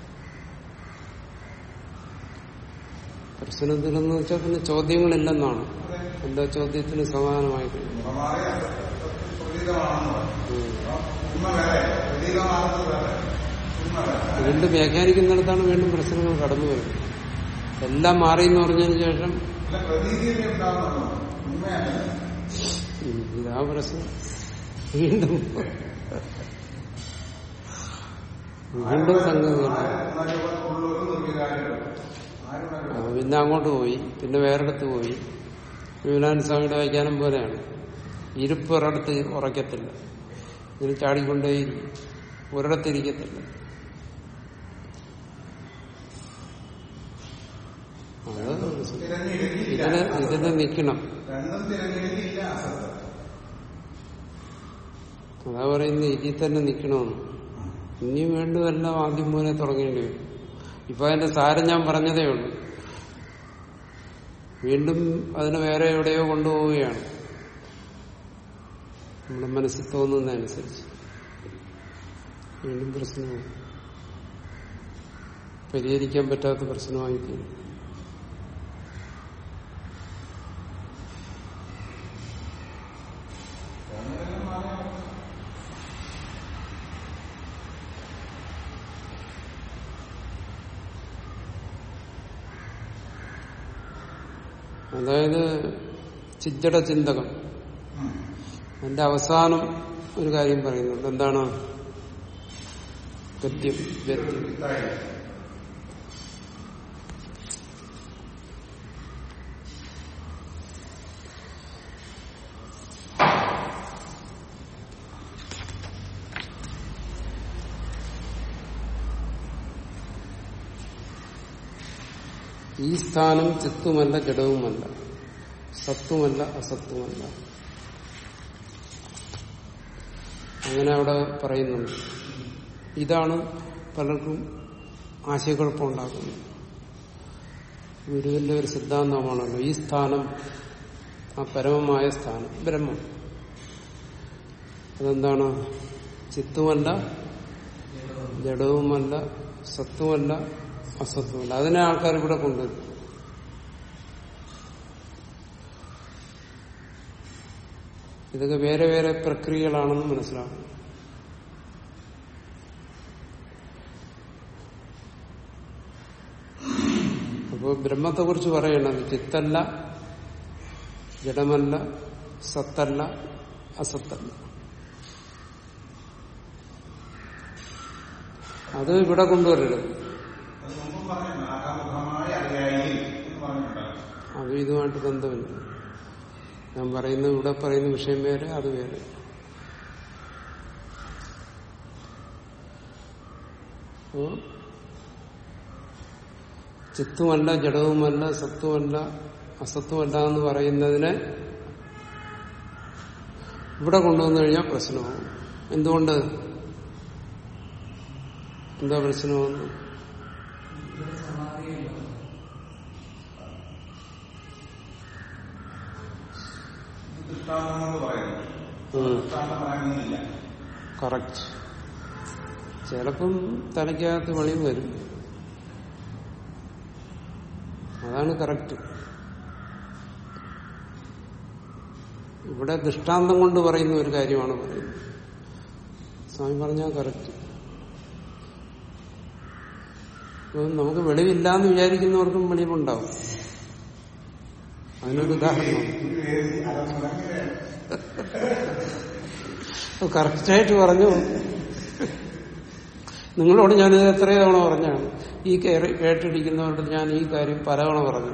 പ്രശ്നം തീർന്നു വെച്ചാൽ പിന്നെ ചോദ്യങ്ങളില്ലെന്നാണ് എന്താ ചോദ്യത്തിന് സമാധാനമായി കഴിഞ്ഞു മുഖമാറിയ പ്രതീകമാണെന്ന് പറഞ്ഞു ഉം. അപ്പൊ ഉണ്മ വേറെ പ്രതീകമാണെന്നത് വേറെ ഉണ്മ വേറെ വീണ്ടും വ്യാഖ്യാനിക്കുന്നിടത്താണ് വീണ്ടും പ്രശ്നങ്ങൾ കടന്നു വരുന്നത് എല്ലാം മാറി എന്ന് പറഞ്ഞതിന് ശേഷം അല്ല പ്രതീതിയല്ലേ ഉണ്ടാവുന്നുള്ളൂ ഉണ്മയല്ല ഉം, ഇതാ പ്രശ്നം വീണ്ടും വീണ്ടും സംഗതികളാണ് ഉള്ളവരും നിർവികാരങ്ങളും ആ, ആരും പിന്നെ അങ്ങോട്ട് പോയി പിന്നെ വേറെടുത്ത് പോയി വിവേകാനന്ദ സ്വാമിയുടെ വൈകാനം പോലെയാണ് ഇരിപ്പ് ഒരിടത്ത് ഉറക്കത്തില്ല ഇങ്ങനെ ചാടിക്കൊണ്ടേ ഒരിടത്ത് ഇരിക്കത്തില്ല അത് തിരഞ്ഞെടുക്കിയില്ല ഇതിന് ഇതിന് നിക്കണം രണ്ടും തിരഞ്ഞെടുക്കിയില്ല അസത്ത് അതാ പറയുന്നത് ഇതിൽ തന്നെ നിക്കണമെന്ന് ഇനി വേണ്ടതെല്ലാം ആദ്യം മൂലം തുടങ്ങേണ്ടി വരും ഇപ്പൊ അതിന്റെ സാരം ഞാൻ പറഞ്ഞതേ ഉള്ളൂ വീണ്ടും അതിനെ വേറെ എവിടെയോ കൊണ്ടുപോവുകയാണ് നമ്മുടെ മനസ്സിൽ തോന്നുന്നതനുസരിച്ച് വീണ്ടും പ്രശ്നവും പരിഹരിക്കാൻ പറ്റാത്ത പ്രശ്നമായി തീരും അതായത് ചിജ്ജട ചിന്തകം അതിന്റെ അവസാനം ഒരു കാര്യം പറയുന്നുണ്ട് എന്താണ് ഗദ്യം ഗദ്യം ഈ സ്ഥാനം ചിത്തുമല്ല ജഡവുമല്ല സത്വമല്ല അസത്വമല്ല അങ്ങനെ അവിടെ പറയുന്നുണ്ട് ഇതാണ് പലർക്കും ആശയക്കുഴപ്പമുണ്ടാക്കുന്നത് ഗുരുവിന്റെ ഒരു സിദ്ധാന്തമാണല്ലോ ഈ സ്ഥാനം ആ പരമമായ സ്ഥാനം ബ്രഹ്മം അതെന്താണ് ചിത്തുമല്ല ജഡവുമല്ല സത്വമല്ല അസത്വമല്ല അതിനെ ആൾക്കാർ ഇവിടെ കൊണ്ടുവരും ഇതൊക്കെ വേറെ വേറെ പ്രക്രിയകളാണെന്ന് മനസ്സിലാക്കണം അപ്പോൾ ബ്രഹ്മത്തെ കുറിച്ച് പറയണത് ചിത്തല്ല ജഡമല്ല സത്തല്ല അസത്തല്ല അത് ഇവിടെ കൊണ്ടുവരരുത് അത് മുമ്പും പറഞ്ഞു ആകാമുഖമായ അറിയായി എന്ന് പറഞ്ഞിട്ടുണ്ടാകും അത് ഇതുമായിട്ട് ബന്ധമില്ല ഞാൻ പറയുന്ന ഇവിടെ പറയുന്ന വിഷയം വേറെ അത് വേറെ അപ്പോ ചിത്തുമല്ല ജഡവുമല്ല സത്വമല്ല അസത്വമല്ല എന്ന് പറയുന്നതിനെ ഇവിടെ കൊണ്ടുവന്നു കഴിഞ്ഞാൽ പ്രശ്നമാകും എന്തുകൊണ്ട് എന്താ പ്രശ്നമെന്ന് ദൃഷ്ടാന്തം കൊണ്ട് പറയുന്നു ഉം. ദൃഷ്ടാന്തം പറയുന്നില്ല കറക്റ്റ് ചിലപ്പം തലയ്ക്കകത്ത് വെളിയും വരും അതാണ് കറക്റ്റ് ഇവിടെ ദൃഷ്ടാന്തം കൊണ്ട് പറയുന്ന ഒരു കാര്യമാണ് പറയുന്നത് സ്വാമി പറഞ്ഞാൽ കറക്റ്റ് ഇപ്പം നമുക്ക് വെളിവില്ലാന്ന് വിചാരിക്കുന്നവർക്കും വെളിവുണ്ടാവും അതിനൊരു ഉദാഹരണമാണ് ഒരു വേദി അലമുടങ്ങുകയാണ് കറക്റ്റായിട്ട് പറഞ്ഞു നിങ്ങളോട് ഞാനിത് എത്രയോ തവണ പറഞ്ഞാണ് ഈ കയറി കേട്ടിരിക്കുന്നവരോട് ഞാൻ ഈ കാര്യം പലതവണ പറഞ്ഞു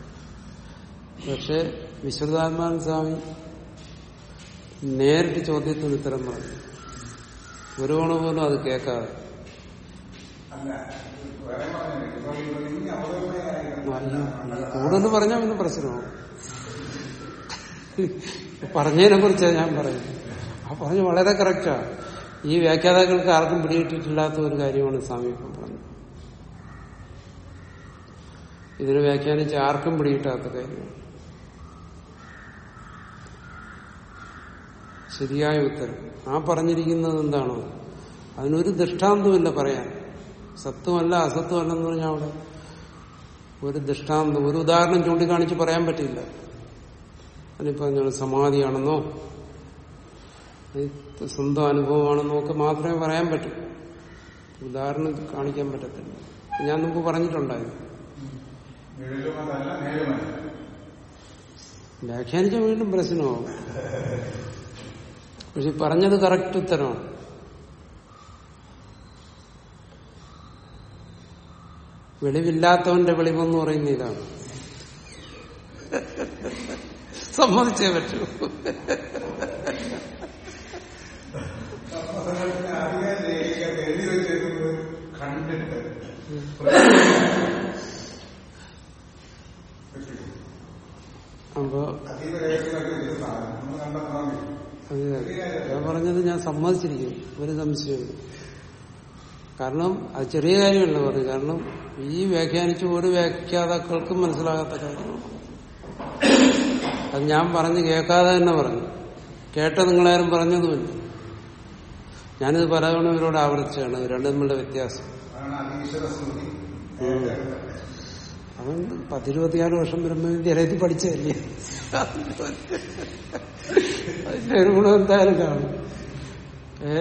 പക്ഷെ വിശ്വനാത്മാൻ സ്വാമി നേരിട്ട് ചോദ്യത്തിന് ഉത്തരം പറഞ്ഞു ഒരു തവണ പോലും അത് കേൾക്കാതെ അല്ല വേറെ പറഞ്ഞില്ല ഇപ്പൊ ഇപ്പൊ ഇനി അവതരണ അയ്യോ, ഈ കൂടുതൽ പറഞ്ഞാൽ പിന്നെ പ്രശ്നമാവും പറഞ്ഞതിനെ കുറിച്ചാണ് ഞാൻ പറയുന്നത് ആ പറഞ്ഞു വളരെ കറക്റ്റാ ഈ വ്യാഖ്യാതാക്കൾക്ക് ആർക്കും പിടികിട്ടിട്ടില്ലാത്ത ഒരു കാര്യമാണ് സ്വാമി ഇപ്പം പറഞ്ഞത് ഇതിനെ വ്യാഖ്യാനിച്ച് ആർക്കും പിടികിട്ടാത്ത കാര്യമാണ് ശരിയായ ഉത്തരം ആ പറഞ്ഞിരിക്കുന്നത് എന്താണോ അതിനൊരു ദൃഷ്ടാന്തമില്ല പറയാൻ സത്വമല്ല അസത്വമല്ല എന്ന് പറഞ്ഞാൽ അവിടെ ഒരു ദൃഷ്ടാന്തം ഒരു ഉദാഹരണം ചൂണ്ടിക്കാണിച്ച് പറയാൻ പറ്റില്ല അതിനിപ്പോ ഞാൻ സമാധിയാണെന്നോ ഇത് സ്വന്തം അനുഭവമാണെന്നോ ഒക്കെ മാത്രമേ പറയാൻ പറ്റൂ ഉദാഹരണം കാണിക്കാൻ പറ്റത്തില്ല ഞാൻ മുമ്പ് പറഞ്ഞിട്ടുണ്ടായിരുന്നു നിഴലുമതല്ല നേരുമല്ല വ്യാഖ്യാനിച്ച വീണ്ടും പ്രശ്നമാവും പക്ഷെ പറഞ്ഞത് കറക്റ്റ് ഉത്തരമാണ് വെളിവില്ലാത്തവന്റെ വെളിവെന്ന് പറയുന്ന ഇതാണ് സമ്മതിച്ചേ പറ്റൂ കർമ്മസംഘത്തിന് അധികം രേഖയ്ക്കകത്ത് എഴുതി വെച്ചിരിക്കുന്നത് കണ്ടിട്ട് അപ്പോ അതീവ രഹസ്യമൊക്കെ ചെയ്ത സാധനം നമ്മൾ കണ്ടെത്തണമെങ്കിൽ അത് ഞാൻ പറഞ്ഞത് ഞാൻ സമ്മതിച്ചിരിക്കും ഒരു സംശയമില്ല കാരണം അത് ചെറിയ കാര്യമല്ല പറഞ്ഞു കാരണം ഈ വ്യാഖ്യാനിച്ച് ഒരു വ്യാഖ്യാതാക്കൾക്കും മനസ്സിലാകാത്ത കാര്യമാണ് അത് ഞാൻ പറഞ്ഞ് കേൾക്കാതെ തന്നെ പറഞ്ഞു കേട്ട നിങ്ങളാരും പറഞ്ഞതുമില്ല ഞാനിത് പലതവണ ഇവരോട് ആവർത്തിച്ചാണ് ഇത് രണ്ടും തമ്മിലുള്ള വ്യത്യാസം അതാണ് അതീശ്വര സ്മൃതി അതുകൊണ്ട് പത്തിരുപത്തിയാറ് വർഷം ബ്രഹ്മവിദ്യാലയത്തിൽ പഠിച്ചതല്ലേ അതിന്റെ ഒരു ഗുണം എന്തായാലും കാണും ഏ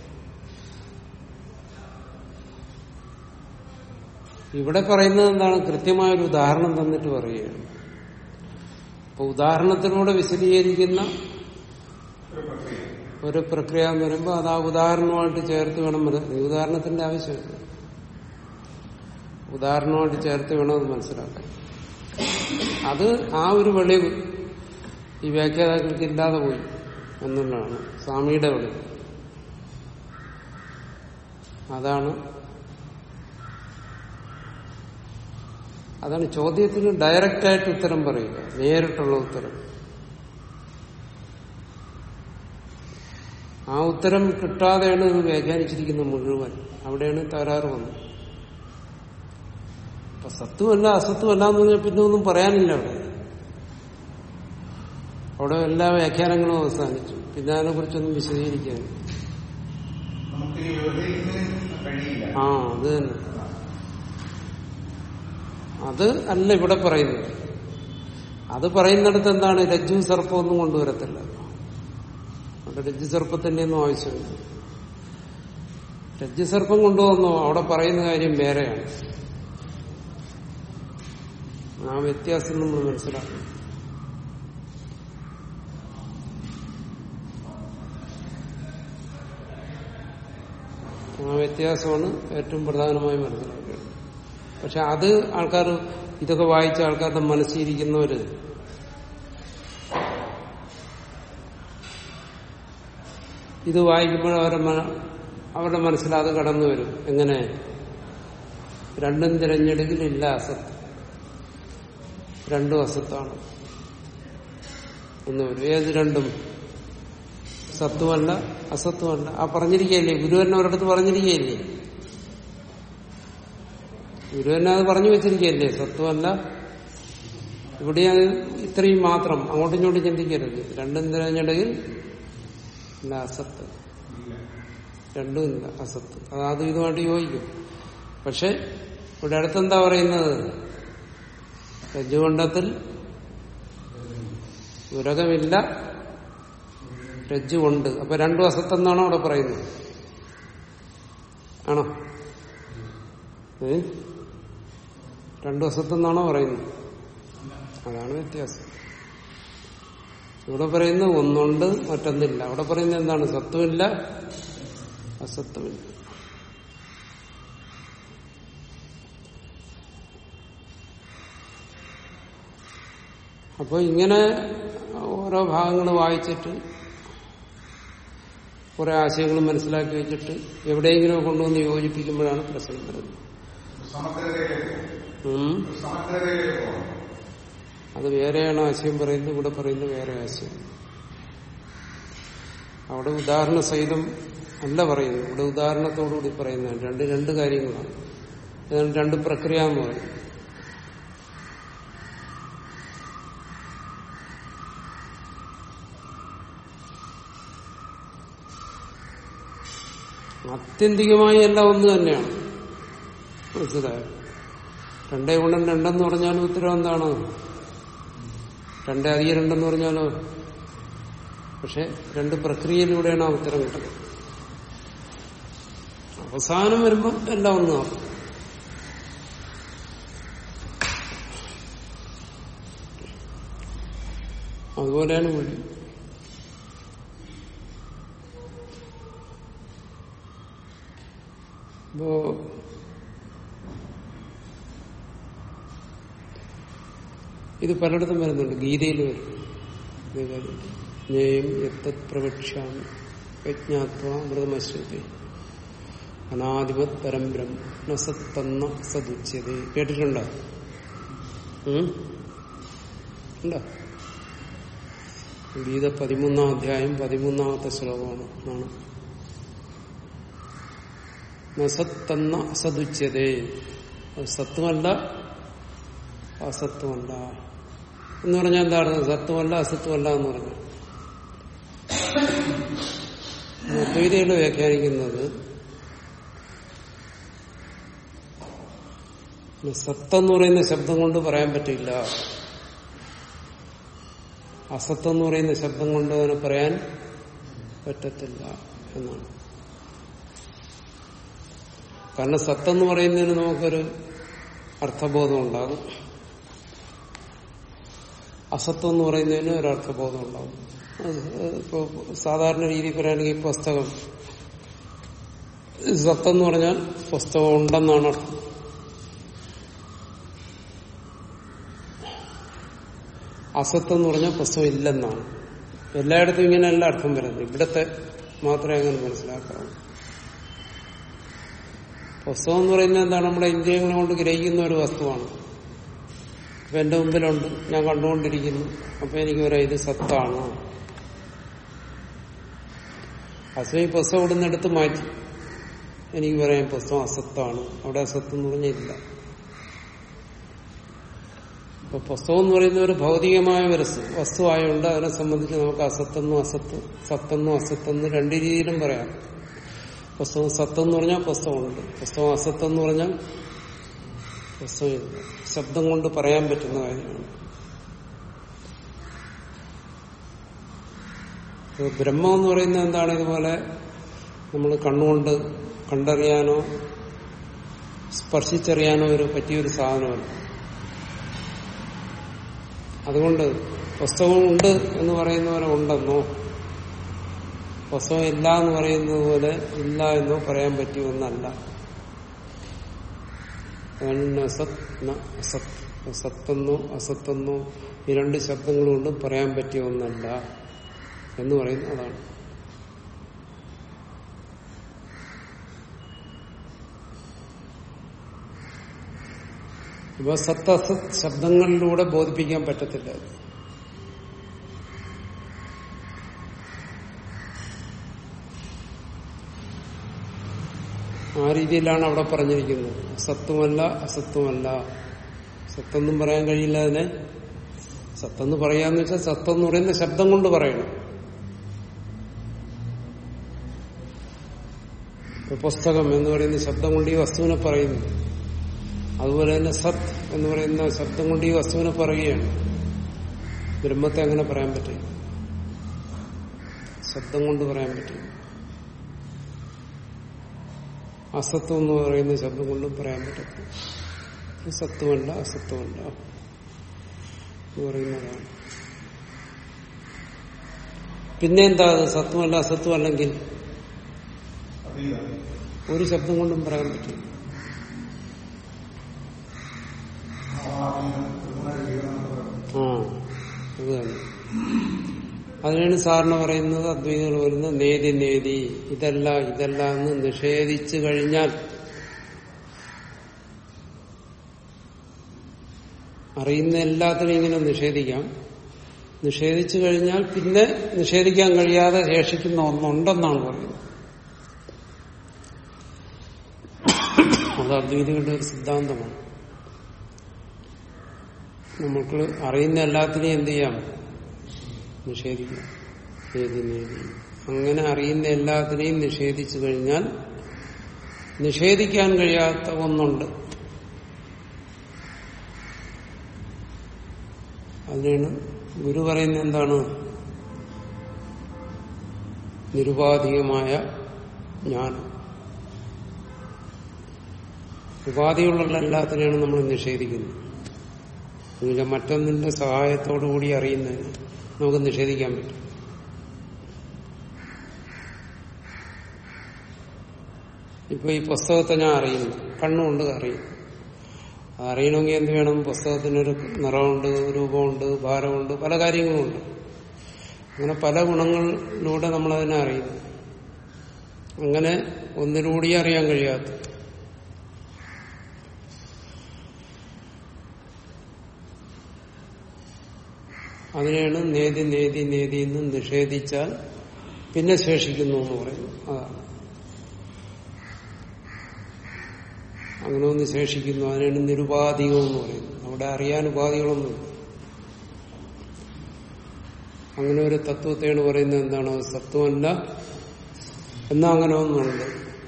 ഇവിടെ പറയുന്നത് എന്താണ് കൃത്യമായ ഒരു ഉദാഹരണം തന്നിട്ട് പറയുകയാണ് അപ്പൊ ഉദാഹരണത്തിലൂടെ വിശദീകരിക്കുന്ന ഒരു പ്രക്രിയ ഒരു പ്രക്രിയ എന്ന് പറയുമ്പോൾ അത് ആ ഉദാഹരണമായിട്ട് ചേർത്ത് വേണം മനസ്സി- ഈ ഉദാഹരണത്തിന്റെ ആവശ്യമില്ല ഉദാഹരണമായിട്ട് ചേർത്ത് വേണം അത് മനസ്സിലാക്കാൻ അത് ആ ഒരു വെളിവ് ഈ വ്യാഖ്യാതാക്കൾക്ക് ഇല്ലാതെ പോയി എന്നുള്ളതാണ് സ്വാമിയുടെ വെളിവ് അതാണ് അതാണ് ചോദ്യത്തിന് ഡയറക്റ്റായിട്ട് ഉത്തരം പറയുക നേരിട്ടുള്ള ഉത്തരം ആ ഉത്തരം കിട്ടാതെയാണ് ഇത് വ്യാഖ്യാനിച്ചിരിക്കുന്നത് മുഴുവൻ അവിടെയാണ് തകരാറ് വന്നത് അപ്പൊ സത്വമല്ല അസത്വമല്ല എന്ന് പറഞ്ഞാൽ പിന്നെ ഒന്നും പറയാനില്ല അവിടെ അവിടെ എല്ലാ വ്യാഖ്യാനങ്ങളും അവസാനിച്ചു പിന്നെ അതിനെ കുറിച്ചൊന്നും വിശദീകരിക്കാൻ നമുക്കിനി വ്യവഹരിക്കുന്നതിന് കഴിയില്ല ആ അത് തന്നെ അത് അല്ല ഇവിടെ പറയുന്നത് അത് പറയുന്നിടത്ത് എന്താണ് രജ്ജു സർപ്പമൊന്നും കൊണ്ടുവരത്തില്ല അവിടെ രജ്ജു സർപ്പത്തിന്റെ ഒന്നും ആവശ്യമില്ല രജ്ജു സർപ്പം കൊണ്ടുവന്നോ അവിടെ പറയുന്ന കാര്യം വേറെയാണ് ആ വ്യത്യാസം നമ്മൾ മനസ്സിലാക്കണം ആ വ്യത്യാസമാണ് ഏറ്റവും പ്രധാനമായി മനസ്സിലാക്കേണ്ടത് പക്ഷെ അത് ആൾക്കാർ ഇതൊക്കെ വായിച്ച ആൾക്കാരുടെ മനസ്സിരിക്കുന്നവര് ഇത് വായിക്കുമ്പോൾ അവരുടെ മന- അവരുടെ മനസ്സിൽ അത് കടന്നു വരും എങ്ങനെ രണ്ടും തിരഞ്ഞെടുക്കലില്ല അസത്ത് രണ്ടും അസത്താണ് എന്ന് വരും ഏത് രണ്ടും സത്വമല്ല അസത്വമല്ല ആ പറഞ്ഞിരിക്കുകയല്ലേ ഗുരുവന്നെ ഒരിടത്ത് പറഞ്ഞിരിക്കുകയല്ലേ ഗുരുവന്നെ അത് പറഞ്ഞു വെച്ചിരിക്കുകയല്ലേ സത്വമല്ല ഇവിടെ അത് ഇത്രയും മാത്രം അങ്ങോട്ടും ഇങ്ങോട്ടും ചിന്തിക്കരുത് രണ്ടും തിരഞ്ഞെടുക്കിൽ ഇല്ല അസത്ത് രണ്ടും ഇല്ല അസത്ത് അത് അതും ഇതുമായിട്ട് യോജിക്കും പക്ഷെ ഇവിടെ അടുത്തെന്താ പറയുന്നത് രജ്ജുകൊണ്ടത്തിൽ ഉരകമില്ല രജ്ജുകൊണ്ട് അപ്പൊ രണ്ടും അസത്തെന്നാണോ അവിടെ പറയുന്നത് ആണോ ഏ രണ്ടും അസത്തെന്നാണോ പറയുന്നത് അതാണ് വ്യത്യാസം ഇവിടെ പറയുന്നത് ഒന്നുണ്ട് മറ്റൊന്നില്ല അവിടെ പറയുന്നത് എന്താണ് സത്വമില്ല അസത്വമില്ല അപ്പൊ ഇങ്ങനെ ഓരോ ഭാഗങ്ങൾ വായിച്ചിട്ട് കുറെ ആശയങ്ങൾ മനസ്സിലാക്കി വെച്ചിട്ട് എവിടെയെങ്കിലും കൊണ്ടുവന്ന് യോജിപ്പിക്കുമ്പോഴാണ് പ്രശ്നം വരുന്നത് സമഗ്രതയിലേക്ക് ഉം. സമഗ്രതയിലേക്ക് പോകണം അത് വേറെയാണ് ആശയം പറയുന്നത് ഇവിടെ പറയുന്നത് വേറെ ആശയം അവിടെ ഉദാഹരണ സഹിതം അല്ല പറയുന്നത് ഇവിടെ ഉദാഹരണത്തോടുകൂടി പറയുന്നതാണ് രണ്ട് രണ്ട് കാര്യങ്ങളാണ് ഇതാണ് രണ്ട് പ്രക്രിയ എന്ന് പറയും ആത്യന്തികമായി എല്ലാം ഒന്ന് തന്നെയാണ് മനസ്സിലായോ രണ്ടേ ഗുണം രണ്ടെന്ന് പറഞ്ഞാലും ഉത്തരം എന്താണ് രണ്ടേ അധികം രണ്ടെന്ന് പറഞ്ഞാലോ പക്ഷെ രണ്ട് പ്രക്രിയയിലൂടെയാണ് ആ ഉത്തരം കിട്ടുന്നത് അവസാനം വരുമ്പം എല്ലാം ഒന്നാകും അതുപോലെയാണ് വിളി ഇപ്പോ ഇത് പലയിടത്തും വരുന്നുണ്ട് ഗീതയിൽ വരും ഇതേ കാര്യം ജ്ഞേയം എത്തത് പ്രവക്ഷ്യാമി യജ്ഞാത്വ മൃതമശ്രുതി അനാദിപത് പരം ബ്രഹ്മ സത്തന്ന സതുച്യത കേട്ടിട്ടുണ്ടോ ഉം? ഉണ്ടോ ഗീത പതിമൂന്നാം അധ്യായം പതിമൂന്നാമത്തെ ശ്ലോകമാണ് ആണ് നസത്തെന്ന അസതുച്യതേ അത് സത്വമല്ല അസത്വമല്ല എന്ന് പറഞ്ഞാൽ എന്താണ് സത്വമല്ല അസത്വമല്ല എന്ന് പറഞ്ഞു ദ്വൈതയിൽ വ്യാഖ്യാനിക്കുന്നത് സത്തെന്ന് പറയുന്ന ശബ്ദം കൊണ്ട് പറയാൻ പറ്റില്ല അസത്തെന്ന് പറയുന്ന ശബ്ദം കൊണ്ട് അതിനെ പറയാൻ പറ്റത്തില്ല എന്നാണ് കാരണം സത്തെന്ന് പറയുന്നതിന് നമുക്കൊരു അർത്ഥബോധം ഉണ്ടാകും അസത്വം എന്ന് പറയുന്നതിന് ഒരു അർത്ഥബോധം ഉണ്ടാകും അത് ഇപ്പോ സാധാരണ രീതിയിൽ പറയുകയാണെങ്കിൽ ഈ പുസ്തകം സത്തെന്ന് പറഞ്ഞാൽ പുസ്തകം ഉണ്ടെന്നാണ് അർത്ഥം അസത്വം എന്ന് പറഞ്ഞാൽ പുസ്തകം ഇല്ലെന്നാണ് എല്ലായിടത്തും ഇങ്ങനെയല്ല അർത്ഥം വരുന്നത് ഇവിടത്തെ മാത്രമേ അങ്ങനെ മനസ്സിലാക്കാവൂ പുസ്തകം എന്ന് പറയുന്നത് എന്താണ് നമ്മുടെ ഇന്ദ്രിയങ്ങളെ കൊണ്ട് ഗ്രഹിക്കുന്ന ഒരു വസ്തുവാണ് അപ്പൊ എന്റെ മുമ്പിലുണ്ട് ഞാൻ കണ്ടുകൊണ്ടിരിക്കുന്നു അപ്പൊ എനിക്ക് പറയാം ഇത് സത്താണ് അസമയം ഈ പുസ്തകം ഇവിടുന്ന് എടുത്ത് മാറ്റി എനിക്ക് പറയാം പുസ്തകം അസത്താണ് അവിടെ അസത്ത് എന്ന് പറഞ്ഞില്ല അപ്പൊ പുസ്തകം എന്ന് പറയുന്ന ഒരു ഭൗതികമായ ഒരു വസ്തു ആയതുകൊണ്ട് അതിനെ സംബന്ധിച്ച് നമുക്ക് അസത്തെന്നും അസത്ത് സത്തെന്നും അസത്തെന്നും രണ്ട് രീതിയിലും പറയാം പുസ്തകം സത്തെന്ന് പറഞ്ഞാൽ പുസ്തകമുണ്ട് പുസ്തകം അസത്തെന്ന് പറഞ്ഞാൽ പുസ്തകമില്ല ശബ്ദം കൊണ്ട് പറയാൻ പറ്റുന്ന കാര്യമാണ് ഇപ്പൊ ബ്രഹ്മം എന്ന് പറയുന്നത് എന്താണ് ഇതുപോലെ നമ്മൾ കണ്ണുകൊണ്ട് കണ്ടറിയാനോ സ്പർശിച്ചറിയാനോ ഒരു പറ്റിയൊരു സാധനമല്ല അതുകൊണ്ട് പുസ്തകം ഉണ്ട് എന്ന് പറയുന്ന പോലെ ഉണ്ടെന്നോ പുസ്തകം ഇല്ല എന്ന് പറയുന്നത് പോലെ ഇല്ല എന്നോ പറയാൻ പറ്റിയൊന്നല്ല അസത് സത്തെന്നോ അസത്തെന്നോ ഈ രണ്ട് ശബ്ദങ്ങൾ കൊണ്ട് പറയാൻ പറ്റിയ ഒന്നല്ല എന്ന് പറയുന്നത് അതാണ് അപ്പൊ സത്തസത് ശബ്ദങ്ങളിലൂടെ ബോധിപ്പിക്കാൻ പറ്റത്തില്ല ആ രീതിയിലാണ് അവിടെ പറഞ്ഞിരിക്കുന്നത് സത്വമല്ല അസത്വമല്ല സത്തെന്നും പറയാൻ കഴിയില്ല അതിനെ സത്തെന്ന് പറയാന്ന് വെച്ചാൽ സത്യം എന്ന് പറയുന്ന ശബ്ദം കൊണ്ട് പറയണം ഇപ്പൊ പുസ്തകം എന്ന് പറയുന്ന ശബ്ദം കൊണ്ട് ഈ വസ്തുവിനെ പറയുന്നു അതുപോലെ തന്നെ സത് എന്ന് പറയുന്ന ശബ്ദം കൊണ്ട് ഈ വസ്തുവിനെ പറയുകയാണ് ബ്രഹ്മത്തെ അങ്ങനെ പറയാൻ പറ്റില്ല ശബ്ദം കൊണ്ട് പറയാൻ പറ്റില്ല അസത്വം എന്ന് പറയുന്ന ശബ്ദം കൊണ്ടും പറയാൻ പറ്റത്തില്ല സത്വമല്ല അസത്വമല്ല എന്ന് പറയുന്നതാണ് പിന്നെ എന്താ അത് സത്വമല്ല അസത്വം അല്ലെങ്കിൽ അതീതം ഒരു ശബ്ദം കൊണ്ടും പറയാൻ പറ്റില്ല ഭാവാതീതം ത്രിഗുണരഹിതം എന്ന് പറയുന്നത് ആ അത് തന്നെ അതിനാണ് സാറിന് പറയുന്നത് അദ്വൈതകൾ വരുന്നത് നേതി നേതി ഇതല്ല ഇതല്ല എന്ന് നിഷേധിച്ചു കഴിഞ്ഞാൽ അറിയുന്ന എല്ലാത്തിനും ഇങ്ങനെ നിഷേധിക്കാം നിഷേധിച്ചു കഴിഞ്ഞാൽ പിന്നെ നിഷേധിക്കാൻ കഴിയാതെ ശേഷിക്കുന്ന ഒന്നുണ്ടെന്നാണ് പറയുന്നത് അത് അദ്വൈതികളുടെ ഒരു സിദ്ധാന്തമാണ് നമുക്ക് അറിയുന്ന എല്ലാത്തിനെയും എന്ത് ചെയ്യാം നിഷേധിക്കാം ഏതി നേതി അങ്ങനെ അറിയുന്ന എല്ലാത്തിനെയും നിഷേധിച്ചു കഴിഞ്ഞാൽ നിഷേധിക്കാൻ കഴിയാത്ത ഒന്നുണ്ട് അതിനാണ് ഗുരു പറയുന്നത് എന്താണ് നിരുപാധികമായ ജ്ഞാനം ഉപാധികളുള്ള എല്ലാത്തിനെയാണ് നമ്മൾ നിഷേധിക്കുന്നത് എന്നുവെച്ചാൽ മറ്റൊന്നിന്റെ സഹായത്തോടുകൂടി അറിയുന്നതിന് നമുക്ക് നിഷേധിക്കാൻ പറ്റും ഇപ്പൊ ഈ പുസ്തകത്തെ ഞാൻ അറിയുന്നു കണ്ണുകൊണ്ട് അറിയും അത് അറിയണമെങ്കിൽ എന്ത് വേണം പുസ്തകത്തിനൊരു നിറമുണ്ട് രൂപമുണ്ട് ഭാരമുണ്ട് പല കാര്യങ്ങളുമുണ്ട് അങ്ങനെ പല ഗുണങ്ങളിലൂടെ നമ്മളതിനെ അറിയുന്നു അങ്ങനെ ഒന്നിലൂടെ അറിയാൻ കഴിയാത്ത അതിനെയാണ് നേതി നേതി നേതി എന്ന് നിഷേധിച്ചാൽ പിന്നെ ശേഷിക്കുന്നു എന്ന് പറയുന്നു അതാണ് അങ്ങനെ ഒന്ന് ശേഷിക്കുന്നു അതിനാണ് നിരുപാധികം എന്ന് പറയുന്നത് അവിടെ അറിയാൻ ഉപാധികളൊന്നുമില്ല അങ്ങനെ ഒരു തത്വത്തെയാണ് പറയുന്നത് എന്താണ് സത്വമല്ല എന്നാ അങ്ങനെ ഒന്നുണ്ട്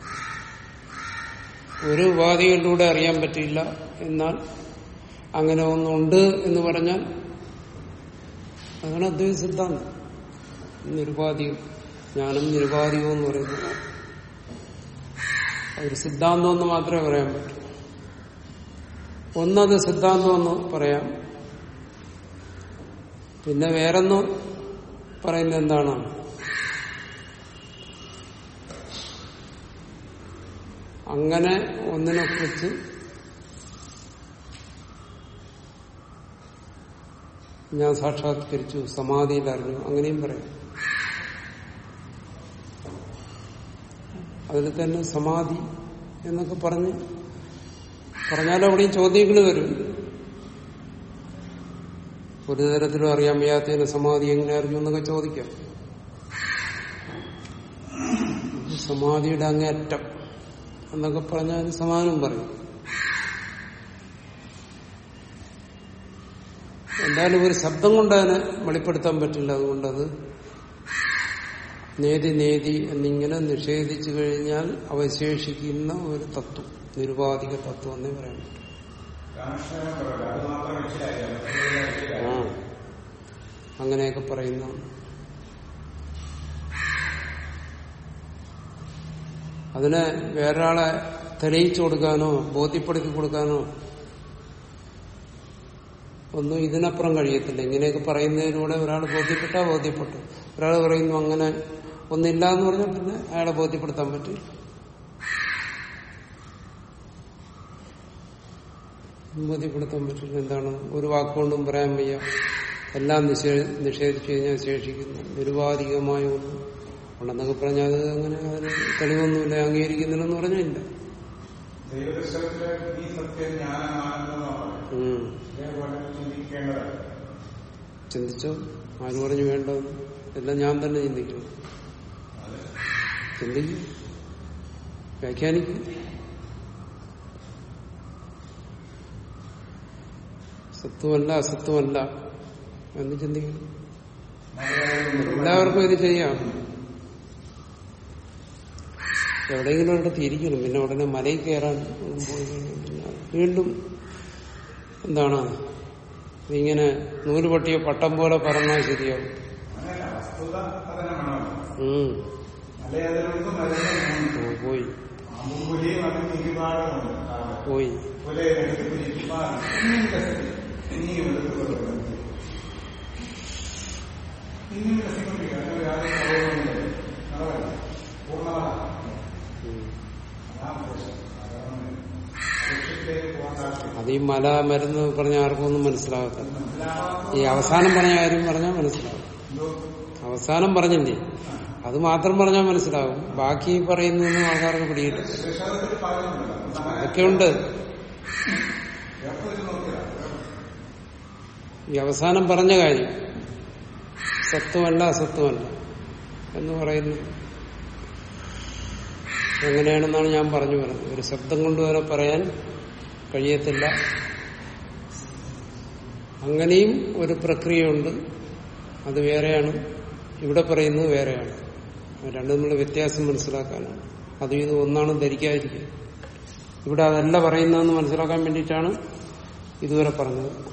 ഒരു ഉപാധികളിലൂടെ അറിയാൻ പറ്റില്ല എന്നാൽ അങ്ങനെ ഒന്നുണ്ട് എന്ന് പറഞ്ഞാൽ അതാണ് അദ്വൈത സിദ്ധാന്തം നിരുപാധികം ജ്ഞാനം നിരുപാധികം എന്ന് പറയുന്നത് ഒരു സിദ്ധാന്തം എന്ന് മാത്രമേ പറയാൻ പറ്റൂ ഒന്നത് സിദ്ധാന്തം എന്ന് പറയാം പിന്നെ വേറൊന്ന് പറയുന്നത് എന്താണ് അങ്ങനെ ഒന്നിനെ കുറിച്ച് ഞാൻ സാക്ഷാത്കരിച്ചു സമാധിയിൽ അറിഞ്ഞു അങ്ങനെയും പറയാം അതിൽ തന്നെ സമാധി എന്നൊക്കെ പറഞ്ഞ് പറഞ്ഞാലും അവിടെയും ചോദ്യങ്ങൾ വരും ഒരു തരത്തിലും അറിയാൻ വയ്യാത്തതിന് സമാധി എങ്ങനെ അറിഞ്ഞു എന്നൊക്കെ ചോദിക്കാം സമാധിയുടെ അങ്ങേറ്റം എന്നൊക്കെ പറഞ്ഞാൽ അതിന് സമാനം പറയും എന്തായാലും ഒരു ശബ്ദം കൊണ്ട് അതിനെ വെളിപ്പെടുത്താൻ പറ്റില്ല അതുകൊണ്ടത് നേതി നേതി എന്നിങ്ങനെ നിഷേധിച്ചു കഴിഞ്ഞാൽ അവശേഷിക്കുന്ന ഒരു തത്വം നിരുപാധിക തത്വം എന്നേ പറയാൻ പറ്റും രാമകൃഷ്ണൻ പറയല്ല അത് മാത്രം മനസ്സിലായില്ല ആ അങ്ങനെയൊക്കെ പറയുന്ന അതിനെ വേറൊരാളെ തെളിയിച്ചു കൊടുക്കാനോ ബോധ്യപ്പെടുത്തി കൊടുക്കാനോ ഒന്നും ഇതിനപ്പുറം കഴിയത്തില്ല ഇങ്ങനെയൊക്കെ പറയുന്നതിലൂടെ ഒരാൾ ബോധ്യപ്പെട്ടാ ബോധ്യപ്പെട്ടു ഒരാൾ പറയുന്നു അങ്ങനെ ഒന്നില്ല എന്ന് പറഞ്ഞാൽ പിന്നെ അയാളെ ബോധ്യപ്പെടുത്താൻ പറ്റില്ല ബോധ്യപ്പെടുത്താൻ പറ്റില്ല എന്താണ് ഒരു വാക്കുകൊണ്ടും പറയാൻ വയ്യ എല്ലാം നിഷേ നിഷേധിച്ചു കഴിഞ്ഞാൽ ശേഷിക്കുന്നു നിരുപാധികമായ ഒന്നും ഉണ്ടെന്നൊക്കെ പറഞ്ഞാൽ അത് അങ്ങനെ അതിന് തെളിവൊന്നുമില്ല അംഗീകരിക്കുന്നില്ലെന്ന് പറഞ്ഞില്ല ദൈവദർശനത്തിലെ ഈ സത്യം ജ്ഞാനമാണെന്നാണ് ഉം. ഇതേപോലെ ചിന്തിക്കേണ്ടതാണ് ചിന്തിച്ചോ ആര് പറഞ്ഞു വേണ്ടെന്ന് എല്ലാം ഞാൻ തന്നെ ചിന്തിക്കണം അത് ചിന്തിക്കും വ്യാഖ്യാനിക്കും സത്വമല്ല അസത്വമല്ല എന്ന് ചിന്തിക്കണം എല്ലാവർക്കും ഇത് ചെയ്യാം എവിടെയെങ്കിലും ഒരിടത്ത് ഇരിക്കണം പിന്നെ ഉടനെ മലയിൽ കയറാൻ പോയി കഴിഞ്ഞാൽ പിന്നെ വീണ്ടും എന്താണ് ഇങ്ങനെ നൂല് പൊട്ടിയ പട്ടം പോലെ പറഞ്ഞാൽ ശരിയാവും അങ്ങനെയല്ല വസ്തുത പതനമാണോ ഉം. അല്ലെ അതിനൊന്നും മരുന്ന് ആ, പോയി അമ്പുലിയും അതിന് ഒരുപാടുണ്ട് പോയി പുലയെടുത്ത് ഒരുപാട് ഇനിയും രസത്തിൽ ഇനിയും എടുത്ത് കൊടുക്കണം ഇനിയും രസിക്കൊണ്ടിരിക്കുക അതിന് യാതൊരു കുറവുമില്ല നിറവല്ല പൂർണ്ണമാണ് ഉം. അതാണ് പ്രശ്നം അതാണ് ലക്ഷ്യത്തിലേക്ക് പോകാൻ താല്പര്യം അത് ഈ മല മരുന്ന് പറഞ്ഞ ആർക്കും ഒന്നും മനസ്സിലാകത്തില്ല മനസ്സിലാവാത്ത ഈ അവസാനം പറഞ്ഞ കാര്യം പറഞ്ഞാൽ മനസ്സിലാവും എന്തോ അവസാനം പറഞ്ഞില്ലേ അത് മാത്രം പറഞ്ഞാൽ മനസ്സിലാവും ബാക്കി പറയുന്നൊന്നും ആൾക്കാർക്ക് പിടികിട്ടില്ല വിഷയത്തിൽ പറയുന്നുണ്ടല്ലോ അങ്ങനെ അതൊക്കെയുണ്ട് എപ്പോഴും നോക്കില്ല ഈ അവസാനം പറഞ്ഞ കാര്യം സത്വമല്ല അസത്വമല്ല എന്ന് പറയുന്നു എങ്ങനെയാണെന്നാണ് ഞാൻ പറഞ്ഞു വരുന്നത് ഒരു ശബ്ദം കൊണ്ട് വരെ പറയാൻ കഴിയത്തില്ല അങ്ങനെയും ഒരു പ്രക്രിയയുണ്ട് അത് വേറെയാണ് ഇവിടെ പറയുന്നത് വേറെയാണ് രണ്ടും തമ്മിലുള്ള വ്യത്യാസം മനസ്സിലാക്കാനാണ് അതും ഇത് ഒന്നാണെന്ന് ധരിക്കാതിരിക്കുക ഇവിടെ അതല്ല പറയുന്നതെന്ന് മനസ്സിലാക്കാൻ വേണ്ടിയിട്ടാണ് ഇതുവരെ പറഞ്ഞത്